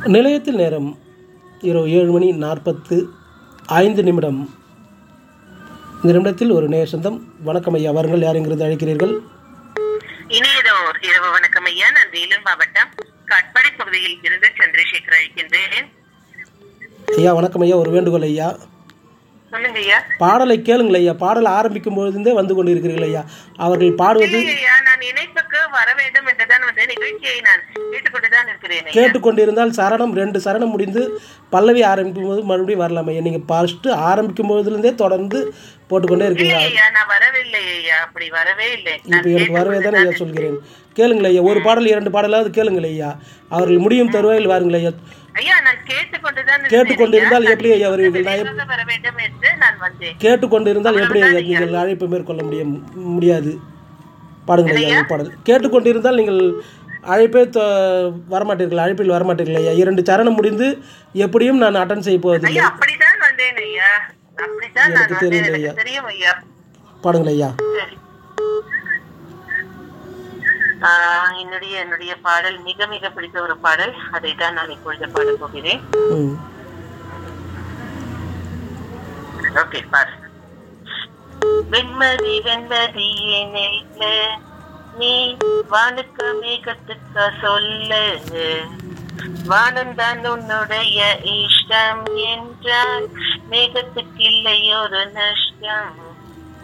நிலையத்தில் நேரம் இரவு ஏழு மணி நாற்பத்து ஐந்து நிமிடம் இந்த நிமிடத்தில் ஒரு நேர் சொந்தம் வணக்கம் ஐயா வாருங்கள் யாருங்கிறது அழைக்கிறீர்கள் இனியதோர் இரவு வணக்கம் ஐயா நான் வேலூர் மாவட்டம் கட்பாடி பகுதியில் இருந்து சந்திரசேகர் அழைக்கின்றேன் ஐயா வணக்கம் ஐயா ஒரு வேண்டுகோள் ஐயா சொல்லுங்க ஐயா பாடலை கேளுங்கள் ஐயா பாடல் ஆரம்பிக்கும் பொழுதே வந்து கொண்டு இருக்கிறீர்கள் ஐயா அவர்கள் பாடுவது இல்லை ஐயா நான் இணைப்புக்கு வர வேண்டும் என்றுதான் வந்து நிகழ்ச்சியை நான் கேட்டுக்கொண்டுதான் இருக்கிறேன் ஐயா. கேட்டுக்கொண்டிருந்தால் சரணம் ரெண்டு சரணம் முடிந்து பல்லவி ஆரம்பிக்கும் போது மறுபடியும் வரலாம் ஐயா நீங்கள் ஃபஸ்ட்டு ஆரம்பிக்கும் போதுலேருந்தே தொடர்ந்து போட்டுக்கொண்டே இருக்கீங்க இல்லை ஐயா நான் வரவில்லை ஐயா அப்படி வரவே இல்லை நான் இப்போ எனக்கு வரவே தானே ஐயா கேட்டுக்கொண்டுதான் சொல்கிறேன் கேளுங்கள் ஐயா ஒரு பாடல் இரண்டு பாடலாவது கேளுங்கள் ஐயா அவர்கள் முடியும் தருவாயில் வாருங்கள் ஐயா ஐயா நான் கேட்டுக்கொண்டுதான் இருக்கிறேன் கேட்டுக்கொண்டிருந்தால் ஐயா. எப்படி ஐயா வருவீர்கள் நான் விரைவாக வர வேண்டும் என்று நான் வந்தேன் கேட்டுக்கொண்டிருந்தால் எப்படி ஐயா நீங்கள் அழைப்பு மேற்கொள்ள முடியும் முடியாது பாடுங்கள் ஐயா ஒரு பாடல் கேட்டுக்கொண்டிருந்தால் நீங்கள் அழைப்பே தொ- வரமாட்டீர்கள் அழைப்பில் வரமாட்டீர்கள் ஐயா இரண்டு சரணம் முடிந்து எப்படியும் நான் அட்டன் செய்ய போவதில்லை ஐயா அப்படித்தான் வந்தேன் ஐயா அப்படித்தான் நான் எனக்கு வந்தேன் தெரியல ஐயா. எனக்கு தெரியும் ஐயா பாடுங்கள் ஐயா சரி. ஆஹ் என்னுடைய என்னுடைய பாடல் மிக மிக பிடித்த ஒரு பாடல் அதை தான் நான் இப்பொழுது பாட போகிறேன் ம் ஓகே பாரு வெண்மதி வெண்மதி நெல்ல நீ வானுக்க மேகத்துக்க சொல்லு வானந்தான் உன்னுடைய இஷ்டம் என்றால் மேகத்துக்கு இல்லை ஒரு நஷ்டம்